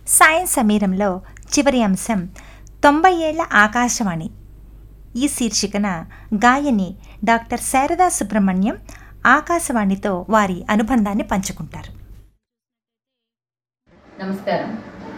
science సమీరంలో చివరి అంశం తొంభై ఏళ్ల ఆకాశవాణి ఈ శీర్షికన గాయని డాక్టర్ శారదా సుబ్రహ్మణ్యం ఆకాశవాణితో వారి అనుబంధాన్ని పంచుకుంటారు నమస్కారం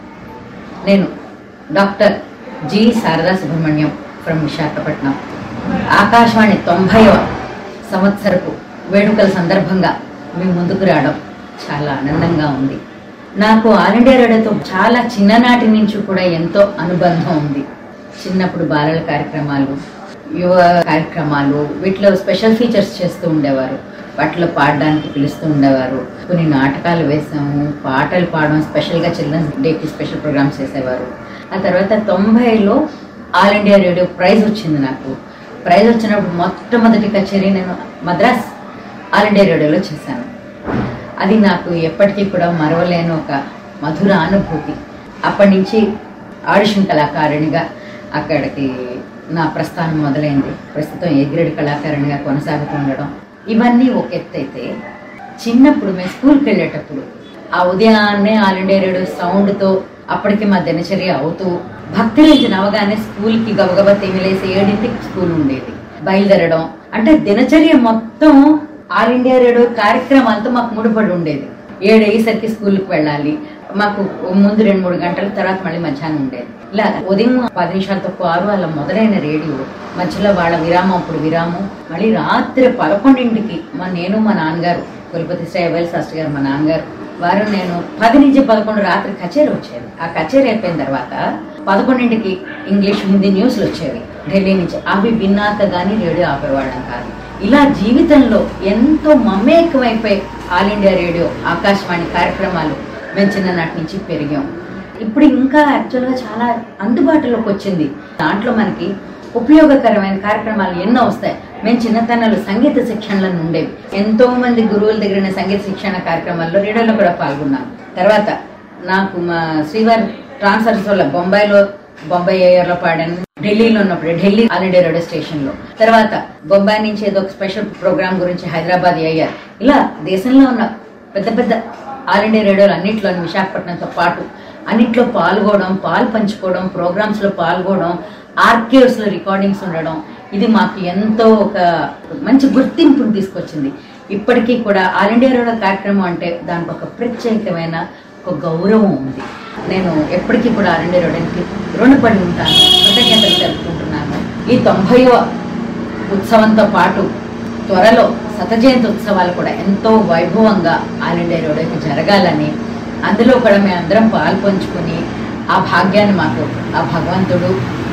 నేను doctor G Sharada Subrahmanyam from Visakhapatnam Akashvani తొంభైవ సంవత్సరపు వేడుకల సందర్భంగా మీ ముందుకు రావడం చాలా ఆనందంగా ఉంది నాకు ఆల్ ఇండియా రేడియోతో చాలా చిన్ననాటి నుంచి కూడా ఎంతో అనుబంధం ఉంది చిన్నప్పుడు బాలల కార్యక్రమాలు యువ కార్యక్రమాలు వీటిలో స్పెషల్ ఫీచర్స్ చేస్తూ ఉండేవారు వాటిలో పాడడానికి పిలుస్తూ ఉండేవారు కొన్ని నాటకాలు వేసాము పాటలు పాడడం స్పెషల్గా చిల్డ్రన్స్ డేకి స్పెషల్ ప్రోగ్రామ్స్ చేసేవారు ఆ తర్వాత తొంభైలో ఆల్ ఇండియా రేడియో ప్రైజ్ వచ్చింది నాకు ప్రైజ్ వచ్చినప్పుడు మొట్టమొదటి కచేరీ నేను మద్రాస్ ఆల్ ఇండియా రేడియోలో చేశాను అది నాకు ఎప్పటికీ కూడా మరవలేని ఒక మధుర అనుభూతి అప్పటి నుంచి ఆడిషన్ కళాకారిణిగా అక్కడికి నా ప్రస్థానం మొదలైంది ప్రస్తుతం ఏ గ్రేడ్ కళాకారిణిగా కొనసాగుతూ ఉండడం ఇవన్నీ ఒక ఎత్తు అయితే చిన్నప్పుడు మేము స్కూల్కి వెళ్ళేటప్పుడు ఆ ఉదయాన్నే ఆల్ ఇండియా రేడియో సౌండ్తో అప్పటికి మా దినచర్య అవుతూ భక్తి నుంచి నవగానే స్కూల్కి గబగబా తెమిలేసి ఏడింటికి స్కూల్ ఉండేది బయలుదేరడం అంటే దినచర్య మొత్తం ఆల్ ఇండియా రేడియో కార్యక్రమాలతో మాకు ముడిపడి ఉండేది ఏడు అయ్యేసరికి స్కూల్కి వెళ్ళాలి మాకు ముందు రెండు మూడు గంటల తర్వాత మళ్ళీ మధ్యాహ్నం ఉండేది ఇలా ఉదయం పది నిమిషాలు తక్కువ ఆరు అలా మొదలైన రేడియో మధ్యలో వాళ్ళ విరామం అప్పుడు విరామం మళ్ళీ రాత్రి పదకొండింటికి మా నేను మా నాన్నగారు కులపతి శ్రీ అవైల్ శాస్త్రి గారు మా నాన్నగారు వారు నేను పది నుంచి పదకొండు రాత్రి కచేరీ వచ్చేది ఆ కచేరీ అయిపోయిన తర్వాత పదకొండింటికి ఇంగ్లీష్ హిందీ న్యూస్లు వచ్చేవి ఢిల్లీ నుంచి అవి విన్నాక కానీ రేడియో ఆపేవాళ్ళం కాదు ఇలా జీవితంలో ఎంతో మమేకమైపోయి ఆల్ ఇండియా రేడియో ఆకాశవాణి కార్యక్రమాలు మేము చిన్ననాటి నుంచి పెరిగాం ఇప్పుడు ఇంకా యాక్చువల్గా చాలా అందుబాటులోకి వచ్చింది దాంట్లో మనకి ఉపయోగకరమైన కార్యక్రమాలు ఎన్నో వస్తాయి మేము చిన్నతనంలో సంగీత శిక్షణలను ఉండేవి ఎంతో మంది గురువుల దగ్గర సంగీత శిక్షణ కార్యక్రమాల్లో రేడియోలో కూడా పాల్గొన్నాను తర్వాత నాకు మా శ్రీవారి ట్రాన్స్ఫర్స్ వల్ల బొంబాయిలో బొంబాయి ఏఆర్లో పాడాను ఢిల్లీలో ఉన్నప్పుడు Delhi all India radio station లో తర్వాత బొంబాయి నుంచి ఏదో ఒక స్పెషల్ ప్రోగ్రామ్ గురించి హైదరాబాద్ అయ్యారు ఇలా దేశంలో ఉన్న పెద్ద పెద్ద ఆల్ ఇండియా రేడియోలు అన్నింటిలోని విశాఖపట్నంతో పాటు అన్నింటిలో పాల్గొనడం పాలు పంచుకోవడం ప్రోగ్రామ్స్ లో పాల్గొనడం ఆర్కేవ్స్ లో రికార్డింగ్స్ ఉండడం ఇది మాకు ఎంతో ఒక మంచి గుర్తింపుని తీసుకొచ్చింది ఇప్పటికీ కూడా ఆల్ ఇండియా రేడియో కార్యక్రమం అంటే దానికి ఒక ప్రత్యేకమైన ఒక గౌరవం ఉంది నేను ఎప్పటికీ కూడా ఆల్ ఇండియా రేడియోకి రుణపడి ఉంటాను కృతజ్ఞతలు తెలుపుకుంటున్నాను ఈ తొంభైవ ఉత్సవంతో పాటు త్వరలో శత జయంతి ఉత్సవాలు కూడా ఎంతో వైభవంగా ఆల్ ఇండియా రేడియోకి జరగాలని అందులో కూడా మేమందరం పాల్పంచుకొని ఆ భాగ్యాన్ని మాకు ఆ భగవంతుడు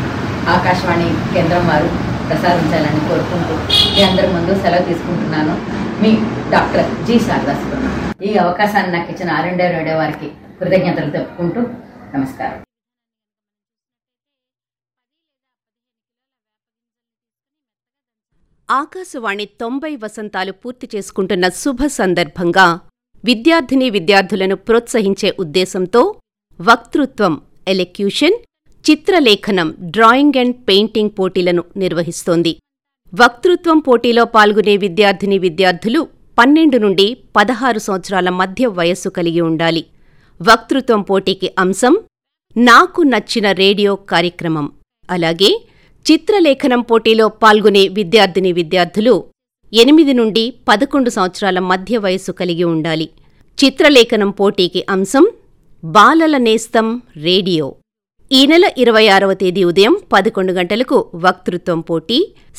ఆకాశవాణి కేంద్రం వారు ప్రసాదించాలని కోరుకుంటూ మీ అందరి ముందు సెలవు తీసుకుంటున్నాను మీ డాక్టర్ జి శారదా సుబ్రహ్మణ్యం ఈ అవకాశాన్ని నాకు ఇచ్చిన ఆల్ ఇండియా రేడియో వారికి కృతజ్ఞతలు చెప్పుకుంటూ నమస్కారం ఆకాశవాణి తొంభై వసంతాలు పూర్తి చేసుకుంటున్న శుభ సందర్భంగా విద్యార్థినీ విద్యార్థులను ప్రోత్సహించే ఉద్దేశంతో వక్తృత్వం ఎలెక్యూషన్ చిత్రలేఖనం డ్రాయింగ్ అండ్ పెయింటింగ్ పోటీలను నిర్వహిస్తోంది వక్తృత్వం పోటీలో పాల్గొనే విద్యార్థినీ విద్యార్థులు పన్నెండు నుండి పదహారు సంవత్సరాల మధ్య వయస్సు కలిగి ఉండాలి వక్తృత్వం పోటీకి అంశం నాకు నచ్చిన రేడియో కార్యక్రమం అలాగే చిత్రలేఖనం పోటీలో పాల్గొనే విద్యార్థిని విద్యార్థులు ఎనిమిది నుండి పదకొండు సంవత్సరాల మధ్య వయస్సు కలిగి ఉండాలి చిత్రలేఖనం పోటీకి అంశం బాలల నేస్తం రేడియో ఈ నెల ఇరవై ఆరవ తేదీ ఉదయం పదకొండు గంటలకు వక్తృత్వం పోటీ